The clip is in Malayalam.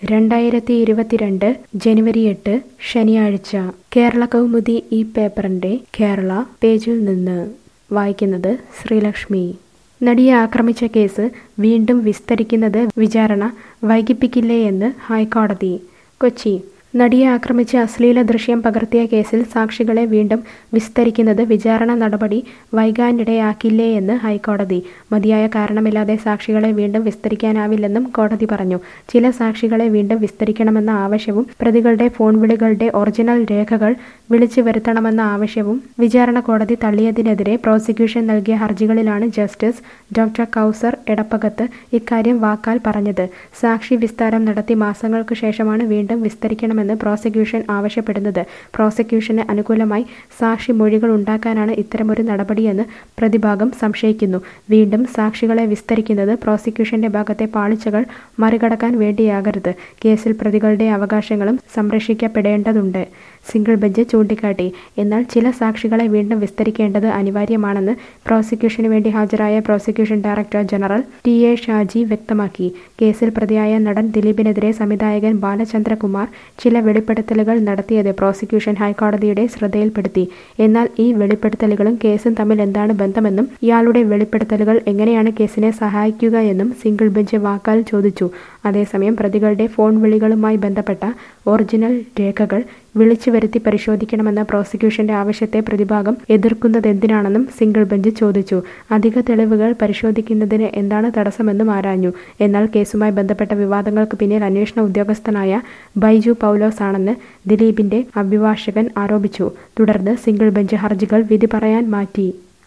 രണ്ടായിരത്തി ഇരുപത്തിരണ്ട് ജനുവരി എട്ട് ശനിയാഴ്ച കേരള കൗമുദി ഈ പേപ്പറിന്റെ കേരള പേജിൽ നിന്ന് വായിക്കുന്നത് ശ്രീലക്ഷ്മി നടിയെ ആക്രമിച്ച കേസ് വീണ്ടും വിസ്തരിക്കുന്നത് വിചാരണ വൈകിപ്പിക്കില്ലേയെന്ന് ഹൈക്കോടതി കൊച്ചി നടിയെ ആക്രമിച്ച് അശ്ലീല ദൃശ്യം പകർത്തിയ കേസിൽ സാക്ഷികളെ വീണ്ടും വിസ്തരിക്കുന്നത് വിചാരണ നടപടി വൈകാനിടയാക്കില്ലേയെന്ന് ഹൈക്കോടതി മതിയായ കാരണമില്ലാതെ സാക്ഷികളെ വീണ്ടും വിസ്തരിക്കാനാവില്ലെന്നും കോടതി പറഞ്ഞു ചില സാക്ഷികളെ വീണ്ടും വിസ്തരിക്കണമെന്ന ആവശ്യവും പ്രതികളുടെ ഫോൺ വിളികളുടെ ഒറിജിനൽ രേഖകൾ വിളിച്ചു വരുത്തണമെന്ന ആവശ്യവും വിചാരണ കോടതി തള്ളിയതിനെതിരെ പ്രോസിക്യൂഷൻ നൽകിയ ഹർജികളിലാണ് ജസ്റ്റിസ് ഡോക്ടർ കൗസർ എടപ്പകത്ത് ഇക്കാര്യം വാക്കാൽ പറഞ്ഞത് സാക്ഷി വിസ്താരം നടത്തി മാസങ്ങൾക്ക് ശേഷമാണ് വീണ്ടും വിസ്തരിക്കണമെന്ന് പ്രോസിക്യൂഷൻ ആവശ്യപ്പെടുന്നത് പ്രോസിക്യൂഷന് അനുകൂലമായി സാക്ഷി മൊഴികൾ ഉണ്ടാക്കാനാണ് ഇത്തരമൊരു നടപടിയെന്ന് പ്രതിഭാഗം സംശയിക്കുന്നു വീണ്ടും സാക്ഷികളെ വിസ്തരിക്കുന്നത് പ്രോസിക്യൂഷന്റെ ഭാഗത്തെ പാളിച്ചകൾ മറികടക്കാൻ വേണ്ടിയാകരുത് കേസിൽ പ്രതികളുടെ അവകാശങ്ങളും സംരക്ഷിക്കപ്പെടേണ്ടതുണ്ട് സിംഗിൾ ബെഞ്ച് ചൂണ്ടിക്കാട്ടി എന്നാൽ ചില സാക്ഷികളെ വീണ്ടും വിസ്തരിക്കേണ്ടത് അനിവാര്യമാണെന്ന് പ്രോസിക്യൂഷന് വേണ്ടി ഹാജരായ prosecution director general T A Shaji വ്യക്തമാക്കി കേസിൽ പ്രതിയായ നടൻ ദിലീപിനെതിരെ സംവിധായകൻ ബാലചന്ദ്രകുമാർ ചില വെളിപ്പെടുത്തലുകൾ നടത്തിയത് പ്രോസിക്യൂഷൻ ഹൈക്കോടതിയുടെ ശ്രദ്ധയിൽപ്പെടുത്തി എന്നാൽ ഈ വെളിപ്പെടുത്തലുകളും കേസും തമ്മിൽ എന്താണ് ബന്ധമെന്നും ഇയാളുടെ വെളിപ്പെടുത്തലുകൾ എങ്ങനെയാണ് കേസിനെ സഹായിക്കുക എന്നും സിംഗിൾ ബെഞ്ച് വാക്കാൽ ചോദിച്ചു അതേസമയം പ്രതികളുടെ ഫോൺ വിളികളുമായി ബന്ധപ്പെട്ട ഒറിജിനൽ രേഖകൾ വിളിച്ചു വരുത്തി പരിശോധിക്കണമെന്ന പ്രോസിക്യൂഷന്റെ ആവശ്യത്തെ പ്രതിഭാഗം എതിർക്കുന്നതെന്തിനാണെന്നും സിംഗിൾ ബെഞ്ച് ചോദിച്ചു അധിക തെളിവുകൾ പരിശോധിക്കുന്നതിന് എന്താണ് തടസ്സമെന്നും ആരാഞ്ഞു എന്നാൽ കേസുമായി ബന്ധപ്പെട്ട വിവാദങ്ങൾക്ക് പിന്നിൽ അന്വേഷണ ഉദ്യോഗസ്ഥനായ ബൈജു പൗലോസ് ആണെന്ന് ദിലീപിന്റെ അഭിഭാഷകൻ ആരോപിച്ചു തുടർന്ന് സിംഗിൾ ബെഞ്ച് ഹർജികൾ വിധി പറയാൻ മാറ്റി